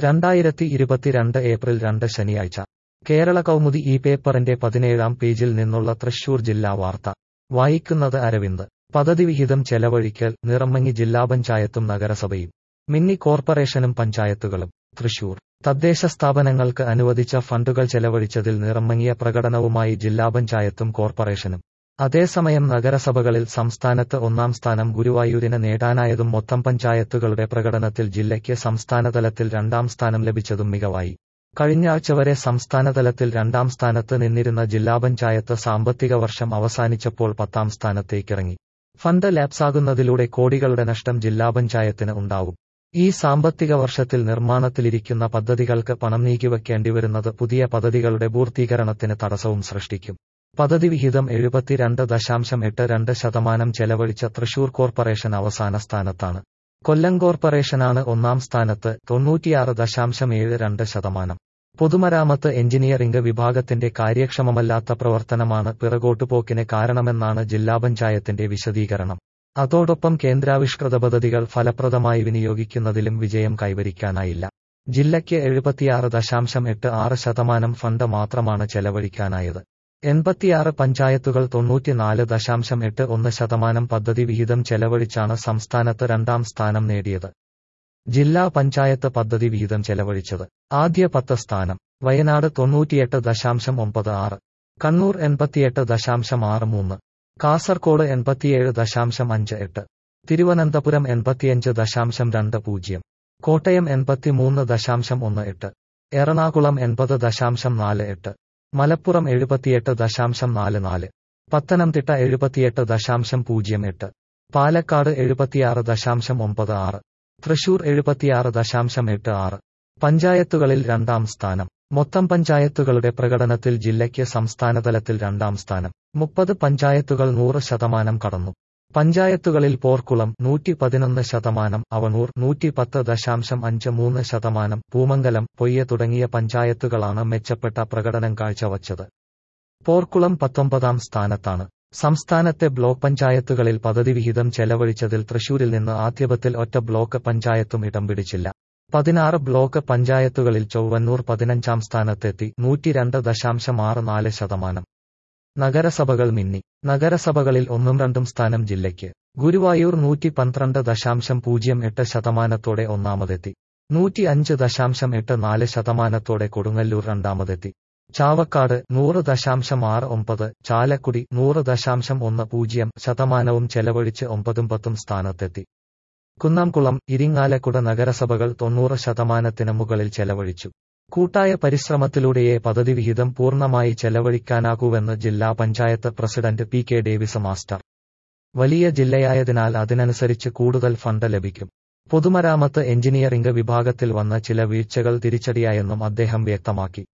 രണ്ടായിരത്തി ഇരുപത്തിരണ്ട് ഏപ്രിൽ രണ്ട് ശനിയാഴ്ച കേരള കൗമുദി ഈ പേപ്പറിന്റെ പതിനേഴാം പേജിൽ നിന്നുള്ള തൃശൂർ ജില്ലാ വാർത്ത വായിക്കുന്നത് അരവിന്ദ് പദ്ധതി വിഹിതം ചെലവഴിക്കൽ നിറമങ്ങി ജില്ലാ പഞ്ചായത്തും നഗരസഭയും മിന്നി കോർപ്പറേഷനും പഞ്ചായത്തുകളും തൃശൂർ തദ്ദേശ സ്ഥാപനങ്ങൾക്ക് അനുവദിച്ച ഫണ്ടുകൾ ചെലവഴിച്ചതിൽ നിറമങ്ങിയ പ്രകടനവുമായി ജില്ലാ പഞ്ചായത്തും കോർപ്പറേഷനും അതേസമയം നഗരസഭകളിൽ സംസ്ഥാനത്ത് ഒന്നാം സ്ഥാനം ഗുരുവായൂരിന് നേടാനായതും മൊത്തം പഞ്ചായത്തുകളുടെ പ്രകടനത്തിൽ ജില്ലയ്ക്ക് സംസ്ഥാനതലത്തിൽ രണ്ടാം സ്ഥാനം ലഭിച്ചതും മികവായി കഴിഞ്ഞ ആഴ്ച വരെ സംസ്ഥാനതലത്തിൽ രണ്ടാം സ്ഥാനത്ത് നിന്നിരുന്ന ജില്ലാ പഞ്ചായത്ത് സാമ്പത്തിക വർഷം അവസാനിച്ചപ്പോൾ പത്താം സ്ഥാനത്തേക്കിറങ്ങി ഫണ്ട് ലാപ്സാകുന്നതിലൂടെ കോടികളുടെ നഷ്ടം ജില്ലാ പഞ്ചായത്തിന് ഉണ്ടാവും ഈ സാമ്പത്തിക വർഷത്തിൽ നിർമ്മാണത്തിലിരിക്കുന്ന പദ്ധതികൾക്ക് പണം നീക്കിവെക്കേണ്ടിവരുന്നത് പുതിയ പദ്ധതികളുടെ പൂർത്തീകരണത്തിന് തടസ്സവും സൃഷ്ടിക്കും പദ്ധതി വിഹിതം എഴുപത്തിരണ്ട് ദശാംശം എട്ട് രണ്ട് ശതമാനം ചെലവഴിച്ച തൃശൂർ കോർപ്പറേഷൻ അവസാന സ്ഥാനത്താണ് കൊല്ലം കോർപ്പറേഷനാണ് ഒന്നാം സ്ഥാനത്ത് തൊണ്ണൂറ്റിയാറ് ദശാംശം ഏഴ് രണ്ട് ശതമാനം പൊതുമരാമത്ത് എഞ്ചിനീയറിംഗ് വിഭാഗത്തിന്റെ കാര്യക്ഷമമല്ലാത്ത പ്രവർത്തനമാണ് പിറകോട്ടുപോക്കിന് കാരണമെന്നാണ് ജില്ലാ പഞ്ചായത്തിന്റെ വിശദീകരണം അതോടൊപ്പം കേന്ദ്രാവിഷ്കൃത പദ്ധതികൾ ഫലപ്രദമായി വിനിയോഗിക്കുന്നതിലും വിജയം കൈവരിക്കാനായില്ല ജില്ലയ്ക്ക് എഴുപത്തിയാറ് ദശാംശം എട്ട് ആറ് ശതമാനം ഫണ്ട് മാത്രമാണ് ചെലവഴിക്കാനായത് എൺപത്തിയാറ് പഞ്ചായത്തുകൾ തൊണ്ണൂറ്റിനാല് ദശാംശം എട്ട് ഒന്ന് ശതമാനം പദ്ധതി വിഹിതം ചെലവഴിച്ചാണ് സംസ്ഥാനത്ത് രണ്ടാം സ്ഥാനം നേടിയത് ജില്ലാ പഞ്ചായത്ത് പദ്ധതി വിഹിതം ചെലവഴിച്ചത് ആദ്യ പത്ത് സ്ഥാനം വയനാട് തൊണ്ണൂറ്റിയെട്ട് ദശാംശം ഒമ്പത് ആറ് കണ്ണൂർ എൺപത്തിയെട്ട് ദശാംശം ആറ് മൂന്ന് കാസർകോട് എൺപത്തിയേഴ് ദശാംശം അഞ്ച് എട്ട് തിരുവനന്തപുരം എൺപത്തിയഞ്ച് ദശാംശം രണ്ട് പൂജ്യം കോട്ടയം എൺപത്തിമൂന്ന് ദശാംശം ഒന്ന് എട്ട് എറണാകുളം എൺപത് ദശാംശം നാല് എട്ട് മലപ്പുറം എഴുപത്തിയെട്ട് ദശാംശം നാല് നാല് പത്തനംതിട്ട എഴുപത്തിയെട്ട് ദശാംശം പൂജ്യം എട്ട് പാലക്കാട് എഴുപത്തിയാറ് ദശാംശം ഒമ്പത് ആറ് തൃശൂർ എഴുപത്തിയാറ് ദശാംശം എട്ട് ആറ് പഞ്ചായത്തുകളിൽ രണ്ടാം സ്ഥാനം മൊത്തം പഞ്ചായത്തുകളുടെ പ്രകടനത്തിൽ ജില്ലയ്ക്ക് സംസ്ഥാനതലത്തിൽ രണ്ടാം സ്ഥാനം മുപ്പത് പഞ്ചായത്തുകൾ നൂറ് ശതമാനം കടന്നു പഞ്ചായത്തുകളിൽ പോർക്കുളം നൂറ്റി പതിനൊന്ന് ശതമാനം അവണൂർ നൂറ്റി പത്ത് ദശാംശം അഞ്ച് മൂന്ന് ശതമാനം പൂമംഗലം പൊയ്യ തുടങ്ങിയ പഞ്ചായത്തുകളാണ് മെച്ചപ്പെട്ട പ്രകടനം കാഴ്ചവച്ചത് പോർക്കുളം പത്തൊമ്പതാം സ്ഥാനത്താണ് സംസ്ഥാനത്തെ ബ്ലോക്ക് പഞ്ചായത്തുകളിൽ പദ്ധതി വിഹിതം ചെലവഴിച്ചതിൽ തൃശൂരിൽ നിന്ന് ആദ്യപത്തിൽ ഒറ്റ ബ്ലോക്ക് പഞ്ചായത്തും ഇടം പിടിച്ചില്ല പതിനാറ് ബ്ലോക്ക് പഞ്ചായത്തുകളിൽ ചൊവ്വന്നൂർ പതിനഞ്ചാം സ്ഥാനത്തെത്തി നൂറ്റിരണ്ട് ദശാംശം ആറ് നാല് ശതമാനം നഗരസഭകൾ മിന്നി നഗരസഭകളിൽ ഒന്നും രണ്ടും സ്ഥാനം ജില്ലയ്ക്ക് ഗുരുവായൂർ നൂറ്റി പന്ത്രണ്ട് ദശാംശം പൂജ്യം എട്ട് ശതമാനത്തോടെ ഒന്നാമതെത്തി നൂറ്റി അഞ്ച് ദശാംശം എട്ട് നാല് ശതമാനത്തോടെ കൊടുങ്ങല്ലൂർ രണ്ടാമതെത്തി ചാവക്കാട് നൂറ് ദശാംശം ആറ് ഒമ്പത് ചാലക്കുടി നൂറ് ദശാംശം ഒന്ന് പൂജ്യം ശതമാനവും ചെലവഴിച്ച് ഒമ്പതും പത്തും സ്ഥാനത്തെത്തി കുന്നംകുളം ഇരിങ്ങാലക്കുട നഗരസഭകൾ തൊണ്ണൂറ് ശതമാനത്തിന് മുകളിൽ ചെലവഴിച്ചു കൂട്ടായ പരിശ്രമത്തിലൂടെയേ പദ്ധതി വിഹിതം പൂർണ്ണമായി ചെലവഴിക്കാനാകൂവെന്ന് ജില്ലാ panchayat president P K Davis master വലിയ ജില്ലയായതിനാൽ അതിനനുസരിച്ച് കൂടുതൽ ഫണ്ട് ലഭിക്കും പൊതുമരാമത്ത് എഞ്ചിനീയറിംഗ് വിഭാഗത്തിൽ വന്ന ചില വീഴ്ചകൾ തിരിച്ചടിയായെന്നും അദ്ദേഹം വ്യക്തമാക്കി